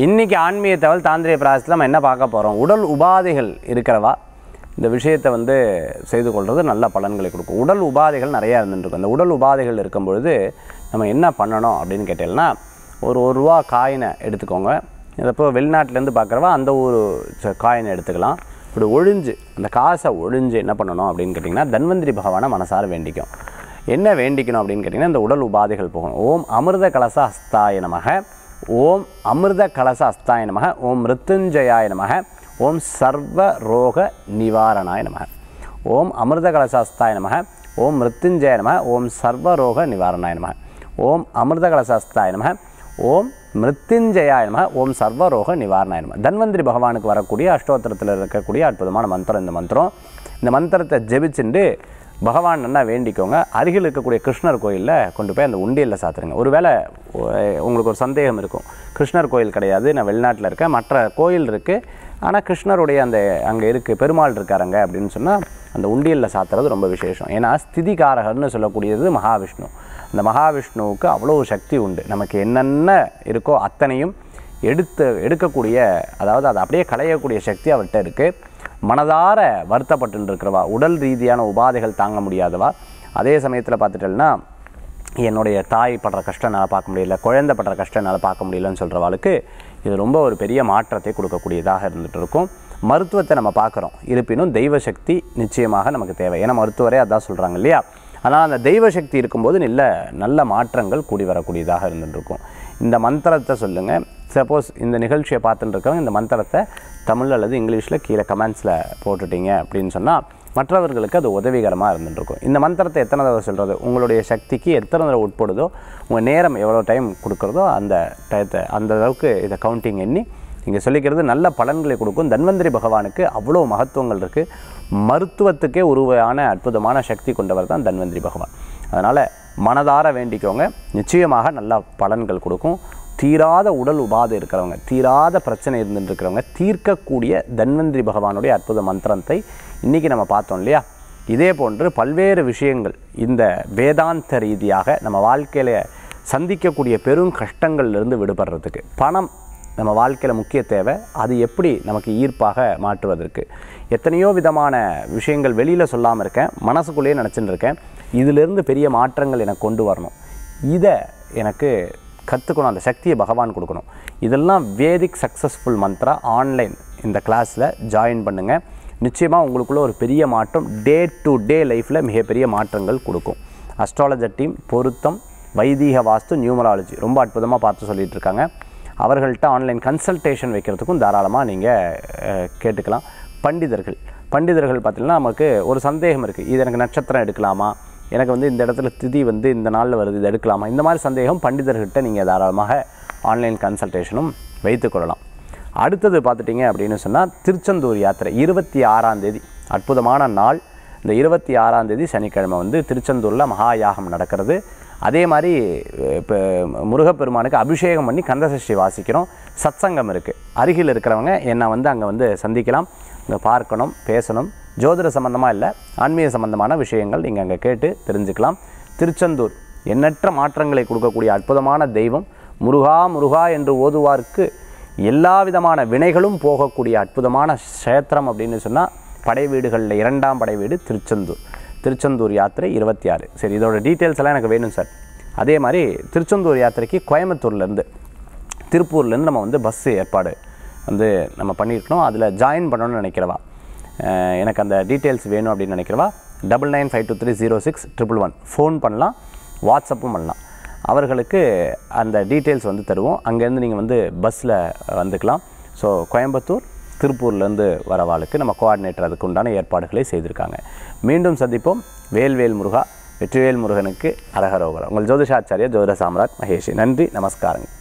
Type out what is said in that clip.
இன்னைக்கு ஆன்மீக தகவல் தாந்திரிய பிராசத்தில் நம்ம என்ன பார்க்க போகிறோம் உடல் உபாதைகள் இருக்கிறவா இந்த விஷயத்தை வந்து செய்து கொள்வது நல்ல பலன்களை கொடுக்கும் உடல் உபாதைகள் நிறையா இருந்துருக்கும் அந்த உடல் உபாதைகள் இருக்கும் பொழுது நம்ம என்ன பண்ணணும் அப்படின்னு கேட்டீங்கன்னா ஒரு ஒரு ரூபா காயினை எடுத்துக்கோங்க இப்போ வெளிநாட்டிலேருந்து பார்க்குறவா அந்த ஒரு ச- காயினை எடுத்துக்கலாம் இப்படி ஒழிஞ்சு அந்த காசை ஒழிஞ்சு என்ன பண்ணணும் அப்படின்னு கேட்டிங்கன்னா தன்வந்திரி பகவானை மனசார வேண்டிக்கும் என்ன வேண்டிக்கணும் அப்படின்னு கேட்டிங்கன்னா இந்த உடல் உபாதைகள் போகணும் ஓம் அமிர்த கலச ஹஸ்தாய நமக ஓம் அமிர்த கலச அஸ்தாய நமக ஓம் மிருத்யுஞ்சயாய நமக ஓம் சர்வ ரோக நிவாரணாய நமக ஓம் அமிர்த கலச அஸ்தாய நமக ஓம் மிருத்யுஞ்சய நமக ஓம் சர்வ ரோக நிவாரணாய நமக ஓம் அமிர்த கலச அஸ்தாய நமக ஓம் மிருத்யுஞ்சயாய நமக ஓம் சர்வ ரோக நிவாரணாய நமக தன்வந்திரி பகவானுக்கு வரக்கூடிய அஷ்டோத்திரத்தில் இருக்கக்கூடிய அற்புதமான மந்திரம் இந்த மந்திரம் இந்த மந்திரத்தை ஜெபிச்சுண்டு பகவான் நல்லா வேண்டிக்கோங்க அருகில் இருக்கக்கூடிய கிருஷ்ணர் கோயிலில் கொண்டு போய் அந்த உண்டியலில் சாத்துருங்க ஒருவேளை ஒ- உங்களுக்கு ஒரு சந்தேகம் இருக்கும் கிருஷ்ணர் கோயில் கிடையாது நான் வெளிநாட்டில் இருக்கேன் மற்ற கோயில் இருக்குது ஆனால் கிருஷ்ணருடைய அந்த அங்கே இருக்குது பெருமாள் இருக்காருங்க அப்படின்னு சொன்னால் அந்த உண்டியலில் சாத்துறது ரொம்ப விசேஷம் ஏன்னா ஸ்திதிகாரகர்னு சொல்லக்கூடியது மகாவிஷ்ணு அந்த மகாவிஷ்ணுவுக்கு அவ்வளோ சக்தி உண்டு நமக்கு என்னென்ன இருக்கோ அத்தனையும் எடுத்து எடுக்கக்கூடிய அதாவது அதை அப்படியே களையக்கூடிய சக்தி அவர்கிட்ட இருக்குது மனதார வருத்தப்பட்டு இருக்கிறவா உடல் ரீதியான உபாதைகள் தாங்க முடியாதவா அதே சமயத்தில் பார்த்துட்டேன்னா என்னுடைய தாய் படுற கஷ்டம் என்னால் பார்க்க முடியல குழந்தை படுற கஷ்டம் என்னால் பார்க்க முடியலன்னு சொல்கிறவாளுக்கு இது ரொம்ப ஒரு பெரிய மாற்றத்தை கொடுக்கக்கூடியதாக இருந்துகிட்டு இருக்கும் மருத்துவத்தை நம்ம பார்க்குறோம் இருப்பினும் தெய்வ சக்தி நிச்சயமாக நமக்கு தேவை ஏன்னா மருத்துவரே அதான் சொல்கிறாங்க இல்லையா ஆனால் அந்த தெய்வ சக்தி இருக்கும்போது நல்ல நல்ல மாற்றங்கள் கூடி வரக்கூடியதாக இருந்துட்டு இருக்கும் இந்த மந்திரத்தை சொல்லுங்கள் சப்போஸ் இந்த நிகழ்ச்சியை பார்த்துட்டு இருக்கவங்க இந்த மந்திரத்தை தமிழ் அல்லது இங்கிலீஷில் கீழே கமெண்ட்ஸில் போட்டுட்டீங்க அப்படின்னு சொன்னால் மற்றவர்களுக்கு அது உதவிகரமாக இருந்துட்டு இருக்கும் இந்த மந்திரத்தை எத்தனை தடவை சொல்கிறது உங்களுடைய சக்திக்கு எத்தனை தடவை உட்படுதோ உங்கள் நேரம் எவ்வளோ டைம் கொடுக்குறதோ அந்த டயத்தை அந்த அளவுக்கு இதை கவுண்டிங் எண்ணி இங்கே சொல்லிக்கிறது நல்ல பலன்களை கொடுக்கும் தன்வந்திரி பகவானுக்கு அவ்வளோ மகத்துவங்கள் இருக்குது மருத்துவத்துக்கே உருவான அற்புதமான சக்தி கொண்டவர் தான் தன்வந்திரி பகவான் அதனால் மனதார வேண்டிக்கோங்க நிச்சயமாக நல்ல பலன்கள் கொடுக்கும் தீராத உடல் உபாதை இருக்கிறவங்க தீராத பிரச்சனை இருந்துட்டு இருக்கிறவங்க தீர்க்கக்கூடிய தன்வந்திரி பகவானுடைய அற்புத மந்திரத்தை இன்றைக்கி நம்ம பார்த்தோம் இல்லையா இதே போன்று பல்வேறு விஷயங்கள் இந்த வேதாந்த ரீதியாக நம்ம வாழ்க்கையில் சந்திக்கக்கூடிய பெரும் கஷ்டங்கள்லேருந்து விடுபடுறதுக்கு பணம் நம்ம வாழ்க்கையில் முக்கிய தேவை அது எப்படி நமக்கு ஈர்ப்பாக மாற்றுவதற்கு எத்தனையோ விதமான விஷயங்கள் வெளியில் சொல்லாமல் இருக்கேன் மனசுக்குள்ளேயே நினச்சிட்டு இருக்கேன் இதிலிருந்து பெரிய மாற்றங்கள் எனக்கு கொண்டு வரணும் இதை எனக்கு கற்றுக்கணும் அந்த சக்தியை பகவான் கொடுக்கணும் இதெல்லாம் வேதிக் சக்ஸஸ்ஃபுல் மந்த்ரா ஆன்லைன் இந்த கிளாஸில் ஜாயின் பண்ணுங்கள் நிச்சயமாக உங்களுக்குள்ள ஒரு பெரிய மாற்றம் டே டு டே லைஃப்பில் மிகப்பெரிய மாற்றங்கள் கொடுக்கும் அஸ்ட்ராலஜர் டீம் பொருத்தம் வைதீக வாஸ்து நியூமராலஜி ரொம்ப அற்புதமாக பார்த்து சொல்லிட்டு இருக்காங்க அவர்கள்ட்ட ஆன்லைன் கன்சல்டேஷன் வைக்கிறதுக்கும் தாராளமாக நீங்கள் கேட்டுக்கலாம் பண்டிதர்கள் பண்டிதர்கள் பார்த்தீங்கன்னா நமக்கு ஒரு சந்தேகம் இருக்குது இது எனக்கு நட்சத்திரம் எடுக்கலாமா எனக்கு வந்து இந்த இடத்துல திதி வந்து இந்த நாளில் வருது இது எடுக்கலாமா இந்த மாதிரி சந்தேகம் பண்டிதர்கிட்ட நீங்கள் தாராளமாக ஆன்லைன் கன்சல்டேஷனும் வைத்துக்கொள்ளலாம் அடுத்தது பார்த்துட்டிங்க அப்படின்னு சொன்னால் திருச்செந்தூர் யாத்திரை இருபத்தி ஆறாம் தேதி அற்புதமான நாள் இந்த இருபத்தி ஆறாம் தேதி சனிக்கிழமை வந்து திருச்செந்தூரில் மகா யாகம் நடக்கிறது அதே மாதிரி இப்போ முருகப்பெருமானுக்கு அபிஷேகம் பண்ணி கந்தசஷ்டி வாசிக்கிறோம் சத்சங்கம் இருக்குது அருகில் இருக்கிறவங்க என்னை வந்து அங்கே வந்து சந்திக்கலாம் இங்கே பார்க்கணும் பேசணும் ஜோதிட சம்பந்தமாக இல்லை ஆன்மீக சம்பந்தமான விஷயங்கள் நீங்கள் அங்கே கேட்டு தெரிஞ்சுக்கலாம் திருச்செந்தூர் எண்ணற்ற மாற்றங்களை கொடுக்கக்கூடிய அற்புதமான தெய்வம் முருகா முருகா என்று ஓதுவார்க்கு எல்லா விதமான வினைகளும் போகக்கூடிய அற்புதமான க்ஷேத்திரம் அப்படின்னு சொன்னால் படை வீடுகளில் இரண்டாம் படை வீடு திருச்செந்தூர் திருச்செந்தூர் யாத்திரை இருபத்தி ஆறு சரி இதோட டீட்டெயில்ஸ் எல்லாம் எனக்கு வேணும் சார் அதே மாதிரி திருச்செந்தூர் யாத்திரைக்கு கோயம்புத்தூர்லேருந்து திருப்பூர்லேருந்து நம்ம வந்து பஸ் ஏற்பாடு வந்து நம்ம பண்ணியிருக்கணும் அதில் ஜாயின் பண்ணணும்னு நினைக்கிறவா அஹ் எனக்கு அந்த டீட்டெயில்ஸ் வேணும் அப்படின்னு நினைக்கிறவா double nine five two three zero six triple one ஃபோன் பண்ணலாம் வாட்ஸ்அப்பும் பண்ணலாம் அவர்களுக்கு அந்த டீட்டெயில்ஸ் வந்து தருவோம் அங்கேருந்து நீங்கள் வந்து பஸ்ஸில் வந்துக்கலாம் ஸோ கோயம்புத்தூர் திருப்பூர்லேருந்து வரவாளுக்கு நம்ம கோஆர்டினேட்டர் அதுக்கு உண்டான ஏற்பாடுகளை செய்திருக்காங்க மீண்டும் சந்திப்போம் வேல்வேல் முருகா வெற்றிவேல் முருகனுக்கு அரகரோகரா உங்கள் ஜோதிஷாச்சாரியா ஜோதிட சாம்ராட் மகேஷி நன்றி நமஸ்காரங்க